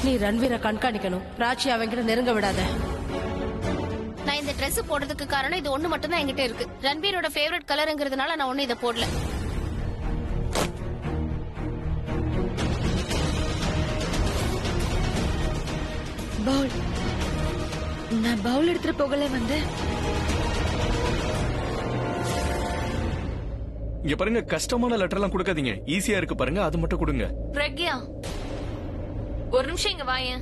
நீ ரன்வீரை கண்காணிக்கணும் பிராச்சி அவங்கிட்ட நெருங்க விடாத நான் இந்த Dress போடுறதுக்கு காரணம் இது ஒண்ணு மட்டும் தான் என்கிட்ட இருக்கு ரன்பீரோட ஃபேவரட் கலருங்கிறதுனால நான் ஒண்ணு இதை போடல பவுல் நான் பவுல் எடுத்துட்டு போகல வந்தேன் இங்க பாருங்க கஷ்டமான லெட்டர் எல்லாம் கொடுக்காதீங்க ஈஸியா இருக்கு பாருங்க அது மட்டும் கொடுங்க பிரக்யா ஒரு நிமிஷம் இங்க வாயேன்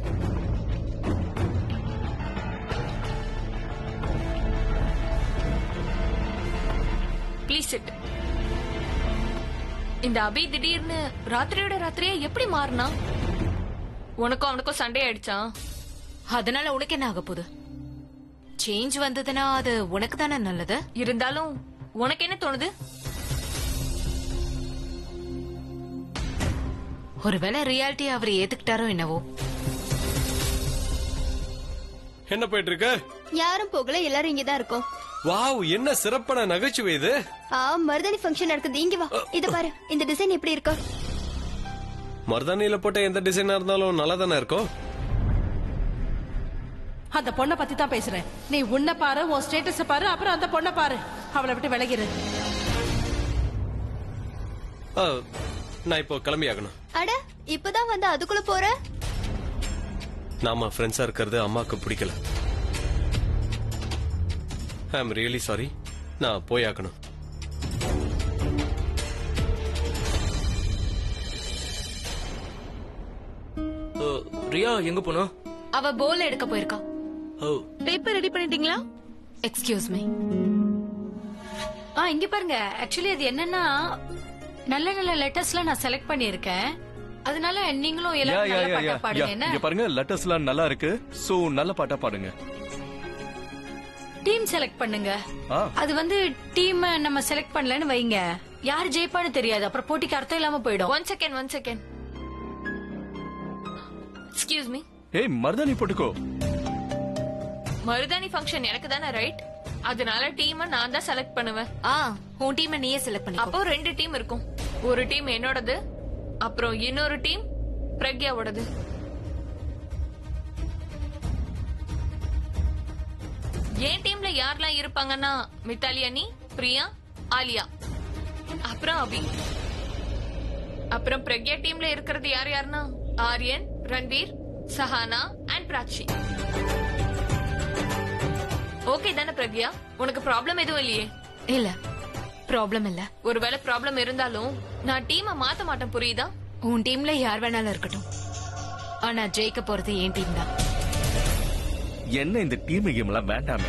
ப்ளீஸ் சிட் இந்த அபி திடீர்னு ராத்திரியோட ராத்திரியே எப்படி மாறினா உனக்கும் அவனுக்கும் சண்டே ஆயிடுச்சா அதனால உனக்கு என்ன ஆக போகுது சேஞ்ச் வந்ததுன்னா அது உனக்கு தானே நல்லது இருந்தாலும் உனக்கு என்ன தோணுது ஒருவேளை ரியாலிட்டி அவர் ஏத்துக்கிட்டாரோ என்னவோ என்ன போயிட்டு இருக்கு யாரும் போகல எல்லாரும் இங்க தான் இருக்கோம் வாவ் என்ன சிறப்பான நகைச்சுவை இது ஆ மருதாணி ஃபங்க்ஷன் நடக்குது இங்க வா இத பாரு இந்த டிசைன் எப்படி இருக்கு மருதாணியில போட்ட எந்த டிசைனா இருந்தாலும் நல்லா தானே இருக்கும் அந்த பொண்ணை பத்தி தான் பேசுறேன் நீ உன்னை பாரு உன் ஸ்டேட்டஸ பாரு அப்புறம் அந்த பொண்ணை பாரு அவளை விட்டு விலகிரு ஆ, நான் இப்போ கிளம்பி ஆகணும் அட இப்பதான் வந்து அதுக்குள்ள போற நாம ஃப்ரெண்ட்ஸா இருக்கிறது அம்மாக்கு பிடிக்கல ஐ எம் ரியலி சாரி நான் போய் ஆகணும் ஓ, ரியா எங்க போனோம் அவ போல் எடுக்க போயிருக்கா ஓ பேப்பர் ரெடி பண்ணிட்டீங்களா எக்ஸ்கியூஸ் மீ ஆ இங்க பாருங்க ஆக்சுவலி அது என்னன்னா நல்ல நல்ல லெட்டர்ஸ்லாம் நான் செலக்ட் பண்ணியிருக்கேன் அதனால நீங்களும் யா எல்லாரும் யா நல்ல யா பாட்டா யா பாடுங்க யா. என்ன இங்க பாருங்க லெட்டர்ஸ் எல்லாம் நல்லா இருக்கு சோ நல்ல பாட்டா பாடுங்க டீம் செலக்ட் பண்ணுங்க ஆ அது வந்து டீம் நம்ம செலக்ட் பண்ணலன்னு வைங்க யார் ஜெயிப்பான்னு தெரியாது அப்புறம் போட்டிக்கு அர்த்தம் இல்லாம போயிடும் one second one second excuse me ஏய் மருதாணி போட்டுக்கோ மருதாணி ஃபங்க்ஷன் எனக்கு தானே ரைட் அதனால டீமை நான் தான் செலக்ட் பண்ணுவேன் ஆ உன் டீமை நீயே செலக்ட் பண்ணி அப்போ ரெண்டு டீம் இருக்கும் ஒரு டீம் என்னோடது அப்புறம் இன்னொரு டீம் பிரக்யாவோடது என் டீம்ல யாரெல்லாம் இருப்பாங்கன்னா மித்தாலி அனி பிரியா ஆலியா அப்புறம் அபி அப்புறம் பிரக்யா டீம்ல இருக்கிறது யார் யாருன்னா ஆரியன் ரன்வீர் சஹானா அண்ட் பிராச்சி ஓகே தானே பிரக்யா உனக்கு ப்ராப்ளம் எதுவும் இல்லையே இல்ல ப்ராப்ளம் இல்ல ஒருவேளை ப்ராப்ளம் இருந்தாலும் நான் டீமை மாத்த மாட்டேன் புரியுதா உன் டீம்ல யார் வேணாலும் இருக்கட்டும் ஆனா ஜெயிக்க போறது என் டீம் தான் என்ன இந்த டீம் கேம் எல்லாம் வேண்டாமே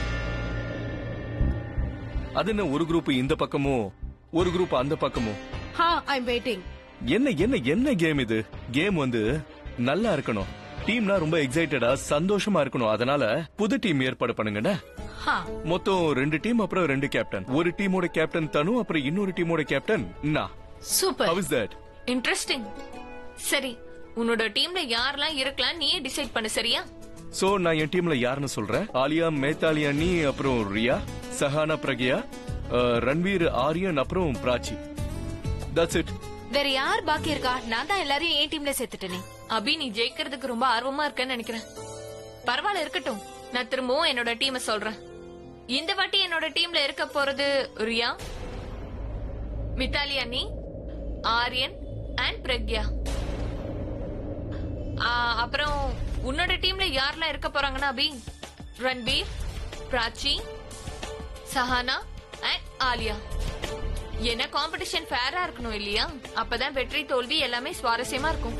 அது என்ன ஒரு குரூப் இந்த பக்கமும் ஒரு குரூப் அந்த பக்கமும் ஹா ஐம் வெயிட்டிங் என்ன என்ன என்ன கேம் இது கேம் வந்து நல்லா இருக்கணும் டீம்னா ரொம்ப எக்ஸைட்டடா சந்தோஷமா இருக்கணும் அதனால புது டீம் ஏற்பாடு பண்ணுங்கண்ணே ஹா மொத்தம் ரெண்டு டீம் அப்புறம் ரெண்டு கேப்டன் ஒரு டீமோட கேப்டன் தனு அப்புறம் இன்னொரு டீமோட கேப்டன் நான் super how is that interesting சரி உன்னோட டீம்ல யாரெல்லாம் இருக்கலாம் நீயே டிசைட் பண்ணு சரியா சோ நான் என் டீம்ல யாருன்னு சொல்றேன் ஆலியா மேத்தாலி அண்ணி அப்புறம் ரியா சஹானா பிரக்யா அஹ், ரன்வீர் ஆரியன் அப்புறம் பிராச்சி தட்ஸ் இட் வேற யார் பாக்கி இருக்கா நான் தான் எல்லாரையும் என் டீம்ல சேர்த்துட்டேனே அபி நீ ஜெயிக்கிறதுக்கு ரொம்ப ஆர்வமா இருக்கேன்னு நினைக்கிறேன் பரவாயில்ல இருக்கட்டும் நான் திரும்பவும் என்னோட டீமை சொல்றேன் இந்த வாட்டி என்னோட டீம்ல இருக்க போறது ரியா மித்தாலி அண்ணி ஆரியன் அண்ட் பிரக்யா ஆ, அப்புறம் உன்னோட டீம்ல யாரெல்லாம் இருக்க போறாங்கன்னா அபி ரன்பீர் பிராச்சி சஹானா அண்ட் ஆலியா என்ன காம்படிஷன் ஃபேரா இருக்கணும் இல்லையா அப்பதான் வெற்றி தோல்வி எல்லாமே சுவாரஸ்யமா இருக்கும்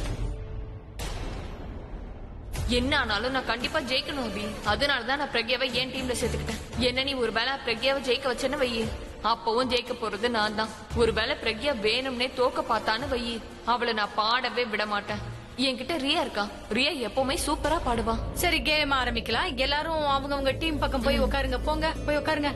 என்ன ஆனாலும் நான் கண்டிப்பா ஜெயிக்கணும் அபி அதனாலதான் நான் பிரக்யாவை என் டீம்ல சேர்த்துக்கிட்டேன் என்ன நீ ஒரு வேளை பிரக்யாவை ஜெயிக்க வச்சேன்னு வையி அப்பவும் ஜெயிக்க போறது நான் தான் ஒருவேளை பிரக்யா வேணும்னே தோக்க பார்த்தான்னு வையி அவளை நான் பாடவே விட மாட்டேன் என்கிட்ட ரியா இருக்கா ரியா எப்பவுமே சூப்பரா பாடுவா சரி கேம் ஆரம்பிக்கலாம் எல்லாரும் அவங்கவங்க டீம் பக்கம் போய் உட்காருங்க போங்க போய் உட்காருங்க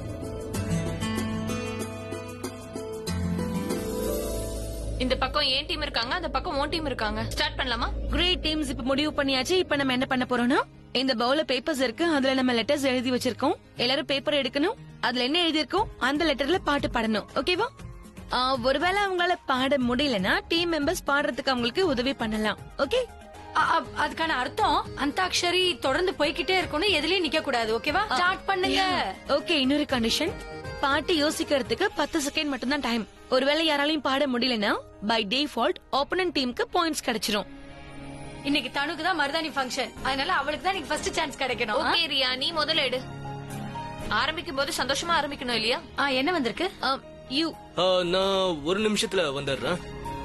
இந்த பக்கம் என் டீம் இருக்காங்க அந்த பக்கம் உன் டீம் இருக்காங்க ஸ்டார்ட் பண்ணலாமா கிரேட் டீம்ஸ் இப்ப முடிவு பண்ணியாச்சு இப்ப நம்ம என்ன பண்ண போறோம்னா இந்த பவுல பேப்பர்ஸ் இருக்கு அதுல நம்ம லெட்டர்ஸ் எழுதி வச்சிருக்கோம் எல்லாரும் பேப்பர் எடுக்கணும் அதுல என்ன எழுதி இருக்கோம் அந்த லெட்டர்ல பாட்டு பாடணும் ஓகேவா ஆ, ஒருவேளை அவங்களால பாட முடியலன்னா டீம் மெம்பர்ஸ் பாடுறதுக்கு அவங்களுக்கு உதவி பண்ணலாம் ஓகே அ- அ- அதுக்கான அர்த்தம் அந்தாக்ஷரி தொடர்ந்து போய்கிட்டே இருக்கணும் எதுலயும் நிக்க கூடாது ஓகேவா ஸ்டார்ட் பண்ணுங்க ஓகே இன்னொரு கண்டிஷன் பாட்டு யோசிக்கிறதுக்கு பத்து செகண்ட் மட்டும்தான் டைம் ஒருவேளை யாராலையும் பாட முடியலன்னா பை டிஃபால்ட் ஓப்பனன்ட் டீமுக்கு பாயிண்ட்ஸ் கிடைச்சிரும் இன்னைக்கு தனுக்கு தான் மருதாணி ஃபங்க்ஷன் அதனால அவளுக்கு தான் இன்னைக்கு ஃபர்ஸ்ட் சான்ஸ் கிடைக்கணும் ஆ? ஓகே ரியா நீ முதல்ல எடு ஆரம்பிக்கும் போது சந்தோஷமா ஆரம்பிக்கணும் இல்லையா ஆ என்ன வந்திருக்கு யூ ஆ, நான் ஒரு நிமிஷத்துல வந்துடுறேன்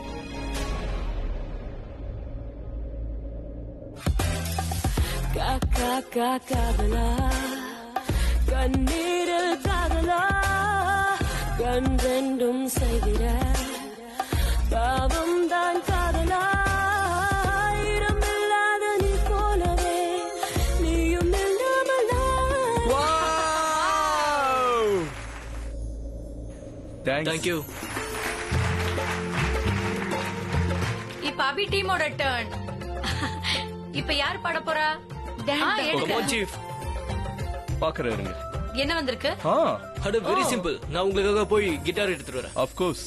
காதலா கண்ணீரில் காதலா கண் ரெண்டும் செய்கிற பாவம் தான் காதலா இடமில்லாத நீ போலவே நீயும் இல்லாமலா தேங்க்ஸ் தேங்க்யூ இப்ப அபி டீமோட டர்ன் இப்ப யார் பாட போறா ஆ, எடுங்க. கமான் சீஃப் பாக்குறேன் இருங்க என்ன வந்திருக்கு ஆ அட வெரி சிம்பிள் நான் உங்களுக்காக போய் கிட்டார் எடுத்துட்டு வரேன் ஆஃப் கோர்ஸ்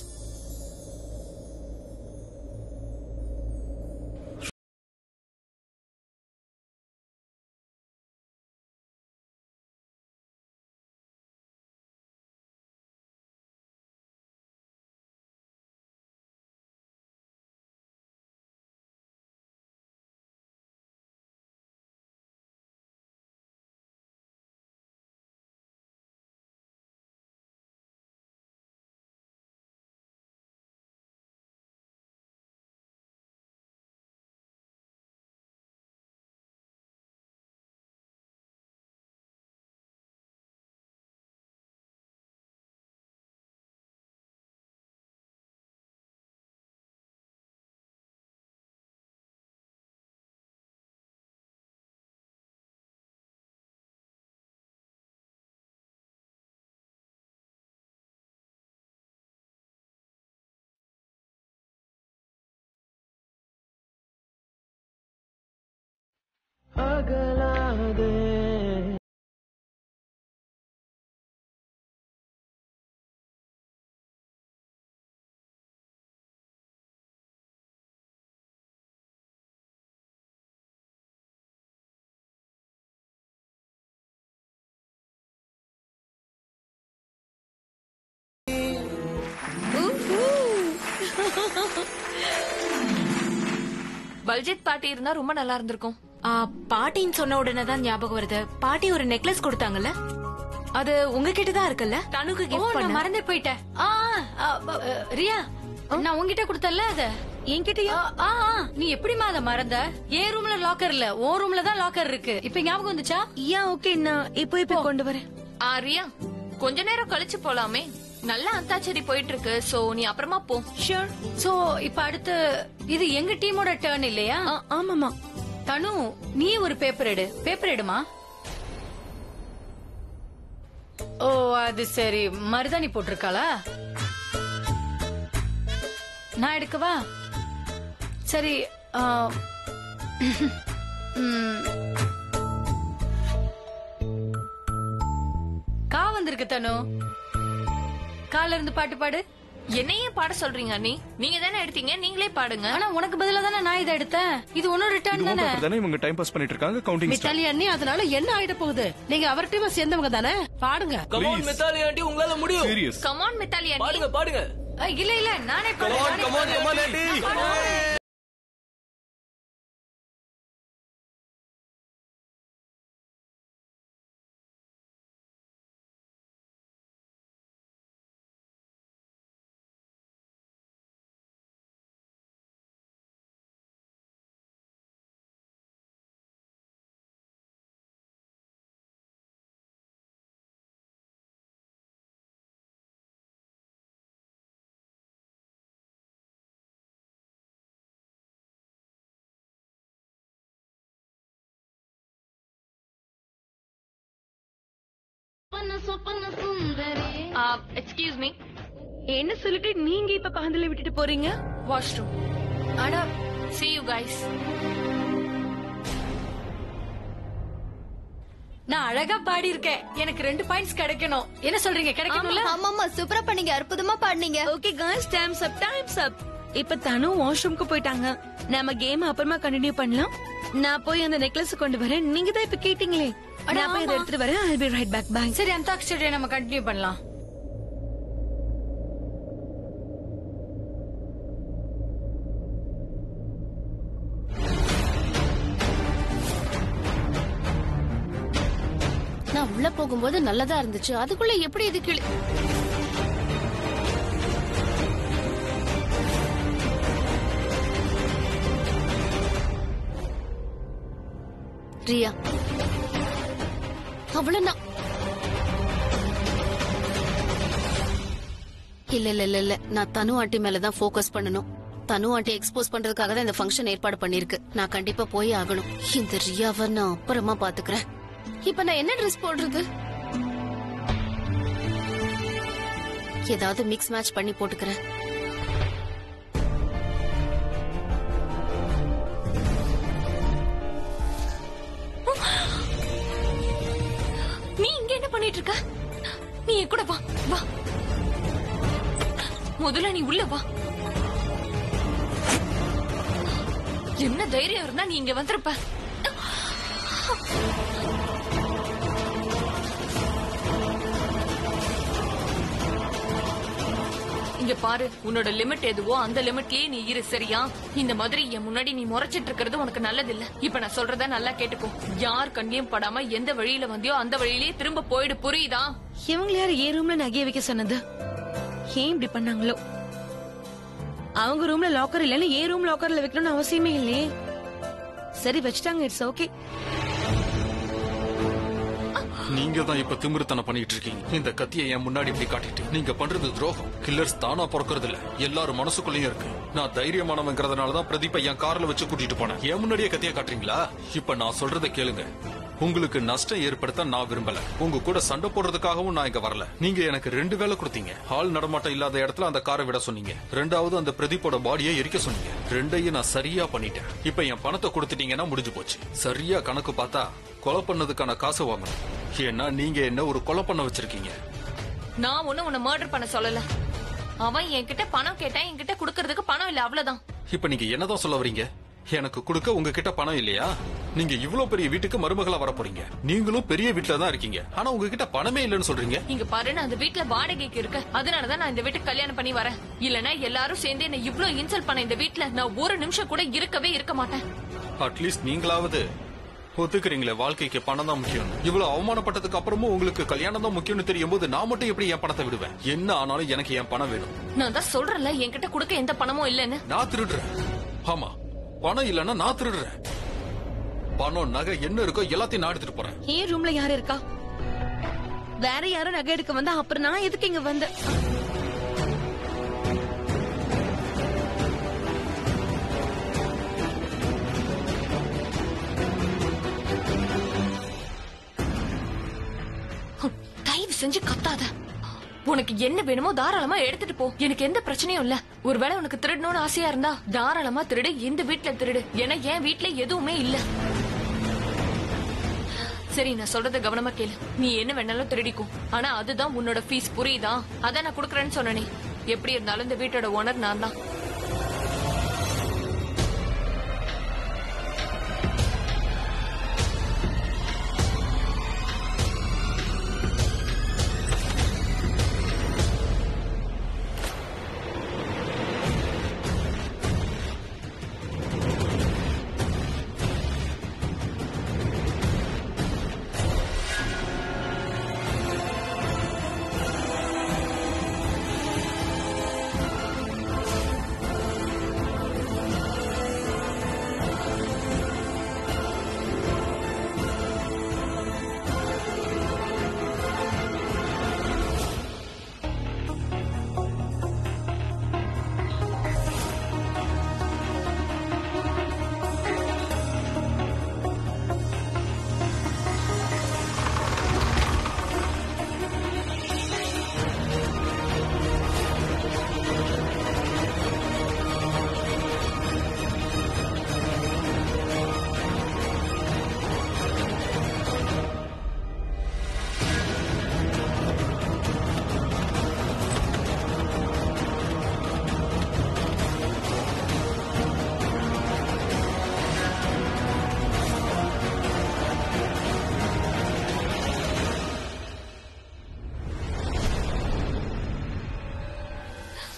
பல்ஜித் பாட்டி இருந்தா ரொம்ப நல்லா இருந்திருக்கும் ஆ, பாட்டின்னு சொன்ன உடனே தான் ஞாபகம் வருது பாட்டி ஒரு நெக்லஸ் கொடுத்தாங்கல்ல அது உங்ககிட்ட தான் இருக்குல்ல தனுக்கு ஓ கிஃப்ட் நான் பண்ண மறந்தே போயிட்டேன் ஆ, ஆ, ப- அ, ரியா நான் உன்கிட்ட கொடுத்தல அத என்கிட்டயா ஆ, ஆ, ஆ, நீ எப்படிமா அத மறந்த ஏன் ரூம்ல லாக்கர் இல்ல ஓ ரூம்ல தான் லாக்கர் இருக்கு இப்ப ஞாபகம் வந்துச்சா யா ஓகே நான் இப்போ இப்போ கொண்டு வரேன் ஆ ரியா கொஞ்ச நேரம் கழிச்சு போலாமே நல்ல அந்தாச்சேரி போயிட்டு இருக்கு சோ நீ அப்புறமா போ ஷூர் சோ இப்ப அடுத்து இது எங்க டீமோட டர்ன் இல்லையா ஆமாமா தனு நீ ஒரு பேப்பர் எடு பேப்பர் எடுமா ஓ அது சரி மருதாணி போட்டிருக்காளா நான் எடுக்கவா சரி ஆ, ம். கா வந்திருக்கு தனு கால இருந்து பாட்டு பாடு என்னையே பாட சொல்றீங்க நீ நீங்க தானே எடுத்தீங்க நீங்களே பாடுங்க ஆனா உனக்கு பதிலா தானே நான் இதை எடுத்தேன் இது உன்னோட டர்ன் இதுவும் தானே பேப்பர் தானே இவங்க டைம் பாஸ் பண்ணிட்டு இருக்காங்க கவுண்டிங் மித்தாலி அண்ணி அதனால என்ன ஆயிட போகுது நீங்க அவர் டீமை சேர்ந்தவங்க தானே பாடுங்க கமான் மித்தாலி ஆண்டி உங்களால முடியும் சீரியஸ் கமான் மித்தாலி அண்ணி பாடுங்க பாடுங்க ஆ, இல்ல இல்ல நானே பாடுறேன், கமான் நானே கமான் பாடுறேன். கமான் ஆண்டி எக்ஸ்கியூஸ் மீ என்ன சொல்லிட்டு நீங்க இப்ப பாந்தல விட்டுட்டு போறீங்க வாஷ்ரூம் அட see you guys நான் அழகா பாடி இருக்கேன் எனக்கு ரெண்டு பாயிண்ட்ஸ் கிடைக்கணும் என்ன சொல்றீங்க கிடைக்கணும்ல ஆமாமா சூப்பரா பண்ணீங்க அற்புதமா பாடுனீங்க okay guys time's up time's up இப்ப தனு வாஷ்ரூம்க்கு போயிட்டாங்க நம்ம கேம் அப்புறமா கண்டினியூ பண்ணலாம் நான் போய் அந்த நெக்லஸ் கொண்டு வரேன் நீங்க தான் இப்ப கேட்டீங்களே நான் போய் அதை எடுத்துட்டு வரேன் I'll be right back bye சரி அந்தாக்ஷரியை நம்ம கண்டினியூ பண்ணலாம் நான் உள்ள போகும்போது நல்லதா இருந்துச்சு அதுக்குள்ள எப்படி இது கிளி ரியா அவ்வளவு நான் இல்ல இல்ல இல்ல இல்ல நான் தனு ஆண்டி மேலதான் ஃபோக்கஸ் பண்ணணும் தனு ஆண்டி எக்ஸ்போஸ் பண்றதுக்காக தான் இந்த ஃபங்க்ஷன் ஏற்பாடு பண்ணிருக்கு நான் கண்டிப்பா போய் ஆகணும் இந்த ரியாவை நான் அப்புறமா பாத்துக்கிறேன் இப்ப நான் என்ன ட்ரெஸ் போடுறது ஏதாவது மிக்ஸ் மேட்ச் பண்ணி போட்டுக்கிறேன் நீ இங்க என்ன பண்ணிட்டு இருக்க நீ என் கூட வா வா முதல்ல நீ உள்ள வா என்ன தைரியம் இருந்தா நீ இங்க வந்திருப்ப இங்க பாரு உன்னோட லிமிட் எதுவோ அந்த லிமிட்லயே நீ இரு சரியா இந்த மாதிரி என் முன்னாடி நீ முறைச்சிட்டு இருக்கிறது உனக்கு நல்லதில்ல இப்ப நான் சொல்றத நல்லா கேட்டுக்கோ யார் கண்ணியம் படாம எந்த வழியில வந்தியோ அந்த வழியிலேயே திரும்ப போயிடு புரியுதா இவங்க யாரு ஏன் ரூம்ல நகைய வைக்க சொன்னது ஏன் இப்படி பண்ணாங்களோ அவங்க ரூம்ல லாக்கர் இல்லன்னு ஏன் ரூம் லாக்கர்ல வைக்கணும்னு அவசியமே இல்லையே சரி வச்சுட்டாங்க இட்ஸ் ஓகே நீங்க தான் இப்ப திமிருத்தனம் பண்ணிட்டு இருக்கீங்க இந்த கத்தியை என் முன்னாடி இப்படி காட்டிட்டு நீங்க பண்றது துரோகம் கில்லர்ஸ் தானா பிறக்கறது இல்ல எல்லாரும் மனசுக்குள்ளேயும் இருக்கு நான் தைரியமானவங்கிறதுனால தான் பிரதீப்பை என் கார்ல வச்சு கூட்டிட்டு போனேன் என் முன்னாடியே கத்தியை காட்டுறீங்களா இப்ப நான் சொல்றதை கேளுங்க உங்களுக்கு நஷ்டம் ஏற்படுத்த நான் விரும்பல உங்க கூட சண்டை போடுறதுக்காகவும் நான் இங்க வரல நீங்க எனக்கு ரெண்டு வேலை கொடுத்தீங்க ஆள் நடமாட்டம் இல்லாத இடத்துல அந்த காரை விட சொன்னீங்க ரெண்டாவது அந்த பிரதீப்போட பாடியை எரிக்க சொன்னீங்க ரெண்டையும் நான் சரியா பண்ணிட்டேன் இப்ப என் பணத்தை கொடுத்துட்டீங்கன்னா முடிஞ்சு போச்சு சரியா கணக்கு பார்த்தா கொலை பண்ணதுக்கான காசு வாங்கணும் ஏன்னா நீங்க என்ன ஒரு கொலை பண்ண வச்சிருக்கீங்க நான் ஒண்ணு உன்னை மர்டர் பண்ண சொல்லல அவன் என்கிட்ட பணம் கேட்டான் என்கிட்ட குடுக்கறதுக்கு பணம் இல்ல அவ்வளவுதான் இப்ப நீங்க என்னதான் சொல்ல வரீங்க எனக்கு கொடுக்க உங்ககிட்ட பணம் இல்லையா நீங்க இவ்வளவு பெரிய வீட்டுக்கு மருமகளா வர போறீங்க நீங்களும் பெரிய வீட்டுல தான் இருக்கீங்க ஆனா உங்ககிட்ட பணமே இல்லைன்னு சொல்றீங்க இங்க பாரு நான் அந்த வீட்ல வாடகைக்கு இருக்க அதனாலதான் நான் இந்த வீட்டுக்கு கல்யாணம் பண்ணி வரேன் இல்லனா எல்லாரும் சேர்ந்து என்ன இவ்ளோ இன்சல்ட் பண்ண இந்த வீட்ல நான் ஒரு நிமிஷம் கூட இருக்கவே இருக்க மாட்டேன் அட்லீஸ்ட் நீங்களாவது ஒத்துக்கிறீங்களே வாழ்க்கைக்கு பணம் தான் முக்கியம் இவ்வளவு அவமானப்பட்டதுக்கு அப்புறமும் உங்களுக்கு கல்யாணம் தான் முக்கியம்னு தெரியும் போது நான் மட்டும் எப்படி என் பணத்தை விடுவேன் என்ன ஆனாலும் எனக்கு என் பணம் வேணும் நான் தான் சொல்றேன்ல என்கிட்ட குடுக்க எந்த பணமும் இல்லன்னு நான் திருடுறேன் ஆமா பணம் இல்லைன்னா நான் திருடுறேன் பணம் நகை என்ன இருக்கோ எல்லாத்தையும் நான் எடுத்துட்டு போறேன் ஏன் ரூம்ல யாரு இருக்கா வேற யாரும் நகை எடுக்க வந்தா அப்புறம் நான் எதுக்கு இங்க வந்தேன் ஹம், தயவு செஞ்சு கத்தாத உனக்கு என்ன வேணுமோ தாராளமா எடுத்துட்டு போ எனக்கு எந்த பிரச்சனையும் இல்ல ஒருவேளை உனக்கு திருடணும்னு ஆசையா இருந்தா தாராளமா திருடு இந்த வீட்ல திருடு ஏன்னா என் வீட்ல எதுவுமே இல்ல சரி நான் சொல்றத கவனமா கேளு நீ என்ன வேணாலும் திருடிக்கும் ஆனா அதுதான் உன்னோட ஃபீஸ் புரியுதா அதான் நான் குடுக்கறேன்னு சொன்னனே எப்படி இருந்தாலும் இந்த வீட்டோட ஓனர் நான் தான்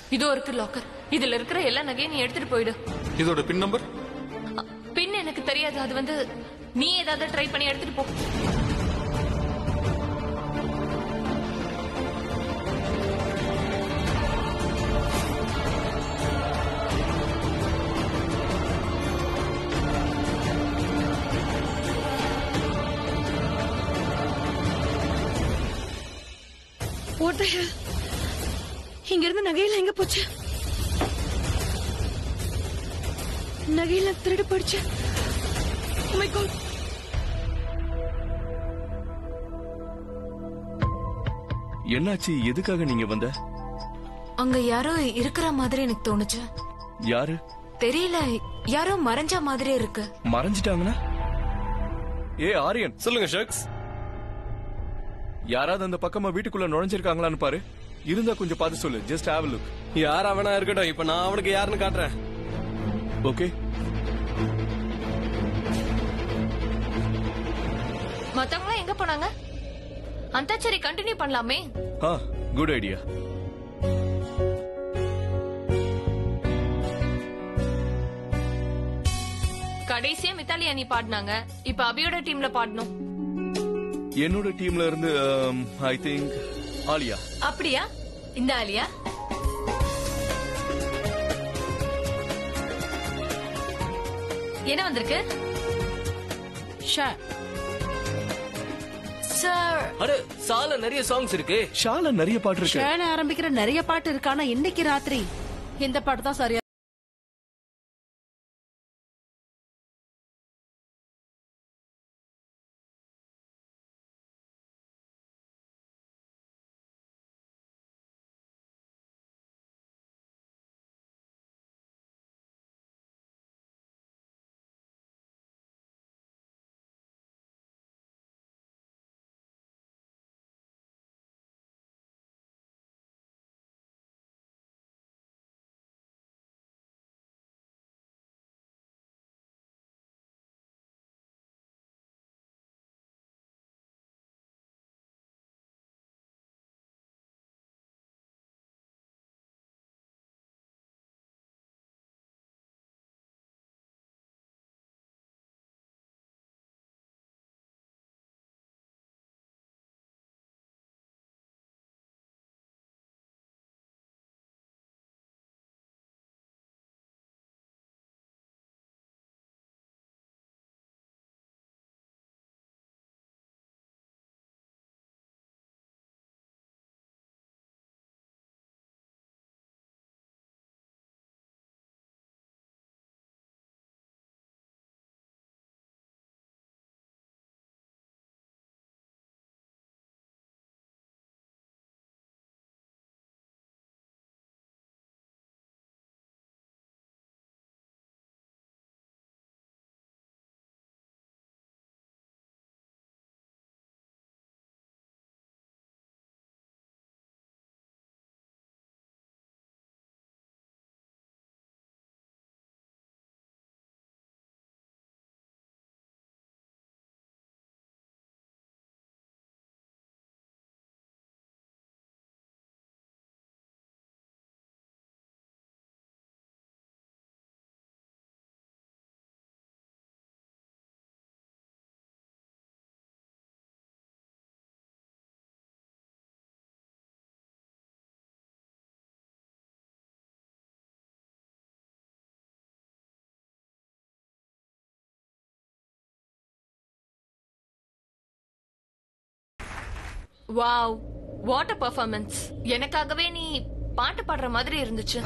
இதோ இருக்கு லாக்கர் இதுல இருக்கிற எல்லா நகையும் நீ எடுத்துட்டு போயிடு இதோட பின் நம்பர் பின் எனக்கு தெரியாது அது வந்து நீ ஏதாவது ட்ரை பண்ணி எடுத்துட்டு போ What the hell? இங்க இருந்து நகையில எங்க போச்சு நகையில திருடு போயிடுச்சு Oh my God. என்னாச்சு எதுக்காக நீங்க வந்த அங்க யாரோ இருக்கிற மாதிரி எனக்கு தோணுச்சு யாரு தெரியல யாரோ மறைஞ்ச மாதிரி இருக்கு மறைஞ்சிட்டாங்கன்னா ஏ ஆரியன் சொல்லுங்க ஷக்ஸ் யாராவது அந்த பக்கமா வீட்டுக்குள்ள நுழைஞ்சிருக்காங்களான்னு பாரு இருந்தா கொஞ்சம் பார்த்து சொல்லு ஜஸ்ட் ஹேவ் லுக் யார் அவனா இருக்கட்டும் இப்ப நான் அவனுக்கு யாருன்னு காட்டுறேன் ஓகே மத்தவங்க எங்க போனாங்க அந்தாச்சரி கண்டினியூ பண்ணலாமே ஆ குட் ஐடியா கடைசியா மித்தாலி அணி பாடினாங்க இப்ப அபியோட டீம்ல பாடணும் என்னோட டீம்ல இருந்து ஐ திங்க் ஆலியா அப்படியா இந்த ஆலியா என்ன வந்திருக்கு ஷா சார் அட சால நிறைய சாங்ஸ் இருக்கு ஷால நிறைய பாட்டு இருக்கு ஷேன ஆரம்பிக்கிற நிறைய பாட்டு இருக்கு ஆனா இன்னைக்கு ராத்திரி இந்த பாட்டு தான் சரியா வாவ் வாட் அ பர்ஃபார்மன்ஸ் எனக்காகவே நீ பாட்டு பாடுற மாதிரி இருந்துச்சு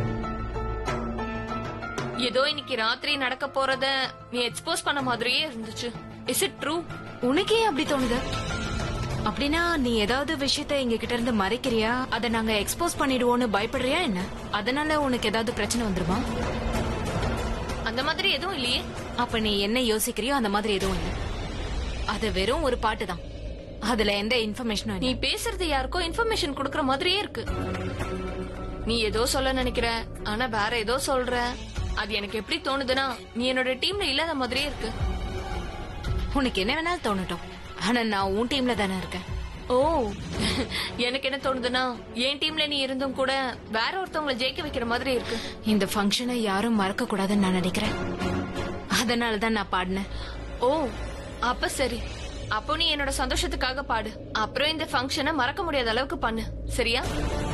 ஏதோ இன்னைக்கு ராத்திரி நடக்க போறத நீ எக்ஸ்போஸ் பண்ண மாதிரியே இருந்துச்சு இஸ் இட் ட்ரூ உனக்கே அப்படி தோணுது அப்படின்னா நீ ஏதாவது விஷயத்த எங்க கிட்ட இருந்து மறைக்கிறியா அதை நாங்க எக்ஸ்போஸ் பண்ணிடுவோம்னு பயப்படுறியா என்ன அதனால உனக்கு ஏதாவது பிரச்சனை வந்துருமா அந்த மாதிரி எதுவும் இல்லையே அப்ப நீ என்ன யோசிக்கிறியோ அந்த மாதிரி எதுவும் இல்ல அது வெறும் ஒரு பாட்டு தான் அதுல எந்த இன்ஃபர்மேஷனும் நீ இல்ல பேசுறது யாருக்கோ இன்ஃபர்மேஷன் கொடுக்கற மாதிரியே இருக்கு நீ ஏதோ சொல்ல நினைக்கிற ஆனா வேற ஏதோ சொல்ற அது எனக்கு எப்படி தோணுதுன்னா நீ என்னோட டீம்ல இல்லாத மாதிரியே இருக்கு உனக்கு என்ன வேணாலும் தோணட்டும் ஆனா நான் உன் டீம்ல தானே இருக்கேன் ஓ எனக்கு என்ன தோணுதுன்னா என் டீம்ல நீ இருந்தும் கூட வேற ஒருத்தவங்களை ஜெயிக்க வைக்கிற மாதிரி இருக்கு இந்த ஃபங்க்ஷனை யாரும் மறக்க கூடாதுன்னு நான் நினைக்கிறேன் அதனால தான் நான் பாடினேன் ஓ அப்ப சரி அப்போ நீ என்னோட சந்தோஷத்துக்காக பாடு அப்புறம் இந்த ஃபங்க்ஷனை மறக்க முடியாத அளவுக்கு பண்ணு சரியா